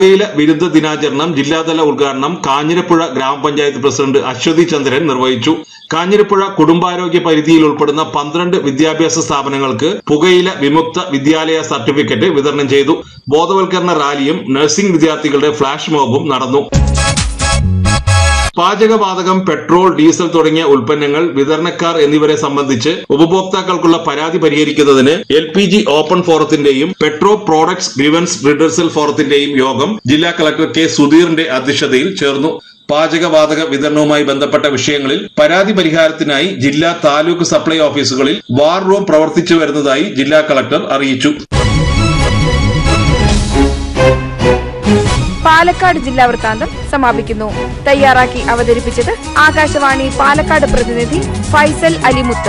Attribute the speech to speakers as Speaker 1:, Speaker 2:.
Speaker 1: പുകയില വിരുദ്ധ ദിനാചരണം ജില്ലാതല ഉദ്ഘാടനം കാഞ്ഞിരപ്പുഴ ഗ്രാമപഞ്ചായത്ത് പ്രസിഡന്റ് അശ്വതി ചന്ദ്രൻ നിർവഹിച്ചു കാഞ്ഞിരപ്പുഴ കുടുംബാരോഗ്യ പരിധിയിൽ ഉൾപ്പെടുന്ന പന്ത്രണ്ട് വിദ്യാഭ്യാസ സ്ഥാപനങ്ങൾക്ക് പുകയില വിമുക്ത വിദ്യാലയ സർട്ടിഫിക്കറ്റ് വിതരണം ചെയ്തു ബോധവൽക്കരണ റാലിയും നഴ്സിംഗ് വിദ്യാർത്ഥികളുടെ ഫ്ളാഷ് മോബും നടന്നു പാചകവാതകം പെട്രോൾ ഡീസൽ തുടങ്ങിയ ഉൽപ്പന്നങ്ങൾ വിതരണക്കാർ എന്നിവരെ സംബന്ധിച്ച് ഉപഭോക്താക്കൾക്കുള്ള പരാതി പരിഹരിക്കുന്നതിന് എൽ പി ജി ഓപ്പൺ ഫോറത്തിന്റെയും പെട്രോ പ്രോഡക്ട്സ് ഗ്രിവൻസ് റിഡേഴ്സൽ ഫോറത്തിന്റെയും യോഗം ജില്ലാ കളക്ടർ കെ സുധീറിന്റെ അധ്യക്ഷതയിൽ ചേർന്നു പാചകവാതക വിതരണവുമായി ബന്ധപ്പെട്ട വിഷയങ്ങളിൽ പരാതി പരിഹാരത്തിനായി ജില്ലാ താലൂക്ക് സപ്ലൈ ഓഫീസുകളിൽ വാർ റൂം പ്രവർത്തിച്ചു വരുന്നതായി ജില്ലാ കളക്ടർ അറിയിച്ചു
Speaker 2: പാലക്കാട് ജില്ലാ വൃത്താന്തം സമാപിക്കുന്നു തയ്യാറാക്കി അവതരിപ്പിച്ചത് ആകാശവാണി പാലക്കാട് പ്രതിനിധി ഫൈസൽ അലിമുത്ത്